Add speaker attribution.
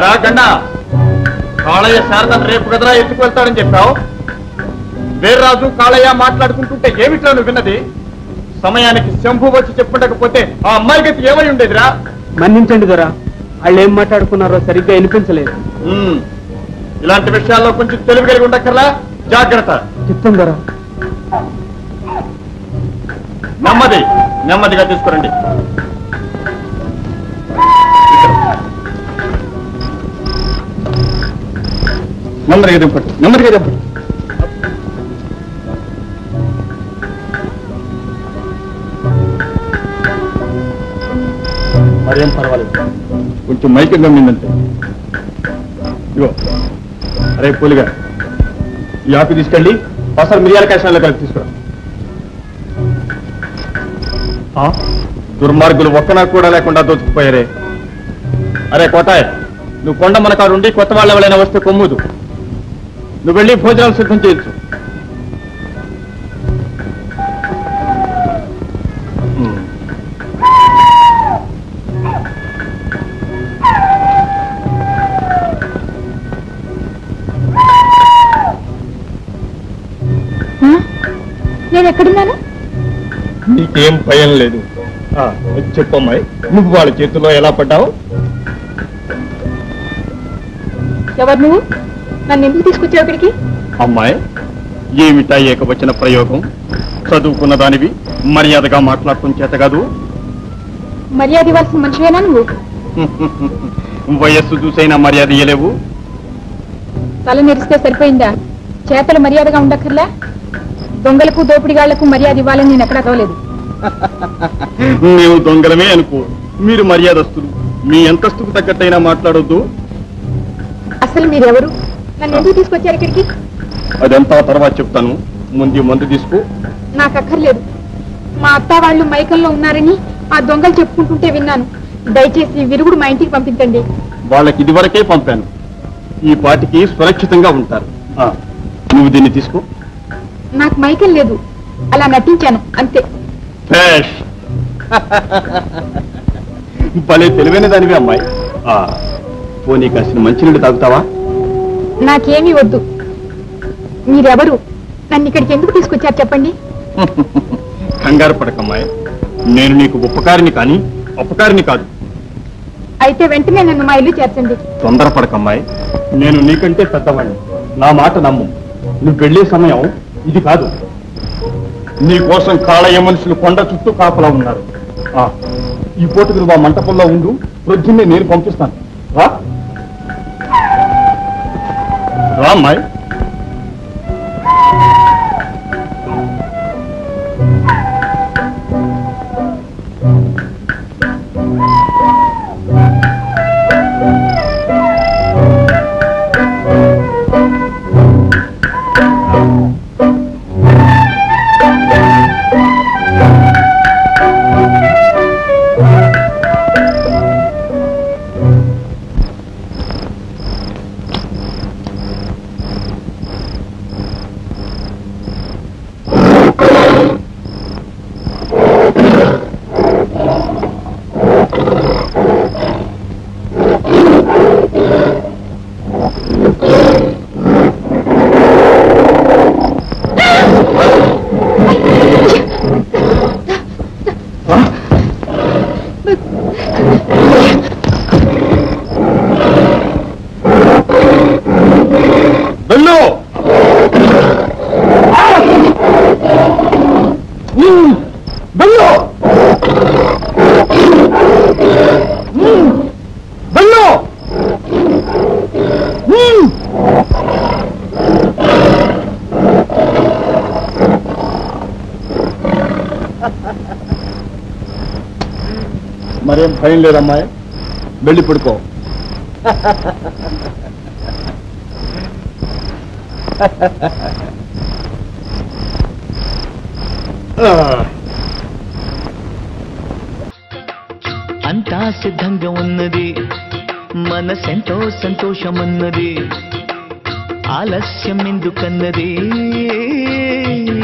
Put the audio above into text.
Speaker 1: ఏరా గండా కాళయ్య శారదను రేపు కదరా ఎత్తుకు వెళ్తాడని చెప్పావు వీర్రాజు కాళయ్య మాట్లాడుకుంటుంటే ఏమిట్రా నువ్వు విన్నది సమయానికి శంభు వచ్చి చెప్పుండకపోతే ఆ అమ్మాయి గతి ఏమై ఉండేదిరా
Speaker 2: మన్నించండి దొరా వాళ్ళు ఏం మాట్లాడుకున్నారో సరిగ్గా వినిపించలేదు
Speaker 1: ఉమ్, ఇలాంటి విషయాల్లో కొంచెం తెలివి కలిగి ఉండక్కర్లా జాగ్రత్త
Speaker 2: చెప్తాం దొరా
Speaker 1: నెమ్మది నెమ్మదిగా తీసుకురండి నెమ్మదిగా దింపండి నెమ్మదిగా దింపండి మరేం పర్వాలేదు కొంచెం మైకం గమ్మిందంటే ఇగో అరే పూలిగా ఈ ఆకు తీసుకెళ్ళి అసలు మిరియాల కాశాలలో కలిపి తీసుకురా ఆ? దుర్మార్గులు ఒక్కనా కూడా లేకుండా దోచుకుపోయారే అరే కోటాయ్ నువ్వు కొండ మన కాడు ఉండి కొత్త వాళ్ళు ఎవరైనా వస్తే కొమ్ముదు నువ్వు వెళ్ళి భోజనాలు సిద్ధం చేయొచ్చు ఉమ్.
Speaker 3: నేను ఎక్కడున్నాను
Speaker 1: నీకేం భయం లేదు ఆ, చెప్పమ్మాయి నువ్వు వాళ్ళ చేతుల్లో ఎలా పడ్డావు
Speaker 3: ఎవరు నువ్వు నన్ను ఎందుకు తీసుకొచ్చావు ఇక్కడికి
Speaker 1: అమ్మాయి ఏమిటా ఏకవచన ప్రయోగం చదువుకున్న దానివి మర్యాదగా మాట్లాడటం చేత కాదు
Speaker 3: మర్యాద ఇవ్వాల్సిన మనిషివేనా నువ్వు
Speaker 1: వయస్సు చూసైనా మర్యాద ఇయ్యలేవు
Speaker 3: తల నెరిస్తే సరిపోయిందా చేతలు మర్యాదగా ఉండక్కర్లా దొంగలకు దోపిడిగాళ్లకు మర్యాద ఇవ్వాలని నేను ఎక్కడా తోలేదు
Speaker 1: మేము దొంగలమే అనుకో మీరు మర్యాదస్తులు మీ అంతస్తుకు తగ్గట్టయినా మాట్లాడొద్దు
Speaker 3: అసలు మీరెవరు నన్ను ఎందుకు తీసుకొచ్చారు ఇక్కడికి
Speaker 1: అదంతా తర్వాత చెప్తాను ముందు మందు తీసుకో
Speaker 3: నాకు అక్కర్లేదు మా అత్త వాళ్ళు మైకంలో ఉన్నారని ఆ దొంగలు చెప్పుకుంటుంటే విన్నాను దయచేసి విరుగుడు మా ఇంటికి పంపించండి
Speaker 1: వాళ్ళకి ఇదివరకే పంపాను ఈ పాటికి సురక్షితంగా ఉంటారు ఆ, నువ్వు దీన్ని తీసుకో
Speaker 3: నాకు మైకం లేదు అలా నటించాను అంతే
Speaker 1: ఫ్రెష్ భలే తెలివైన దానివి అమ్మాయి ఆ, పోనీ కాసిన మంచినీళ్ళు తాగుతావా
Speaker 3: నాకేమీ వద్దు మీరెవరు నన్ను ఇక్కడికి ఎందుకు తీసుకొచ్చారు చెప్పండి
Speaker 1: కంగారు పడకమ్మాయి నేను నీకు ఉపకారిని కానీ అపకారిని కాదు
Speaker 3: అయితే వెంటనే నన్ను మా ఇల్లు చేర్చండి
Speaker 1: తొందరపడకమ్మాయి నేను నీకంటే పెద్దవాడిని నా మాట నమ్ము నువ్వు వెళ్ళే సమయం ఇది కాదు నీ కోసం కాళయ్య మనుషులు కొండ చుట్టూ కాపలా ఉన్నారు ఆ, ఈ పూటకు నువ్వు ఆ మంటపంలో ఉండు ప్రొద్దున్నే నేను పంపిస్తాను రా రా అమ్మాయి వెళ్ళు ఉమ్, వెళ్ళు ఉమ్, వెళ్ళు ఉమ్. మరేం భయం లేదమ్మాయి వెళ్ళి పడుకో
Speaker 4: అంతా సిద్ధంగా ఉన్నది మనసెంతో సంతోషమన్నది ఆలస్యం ఎందుకన్నది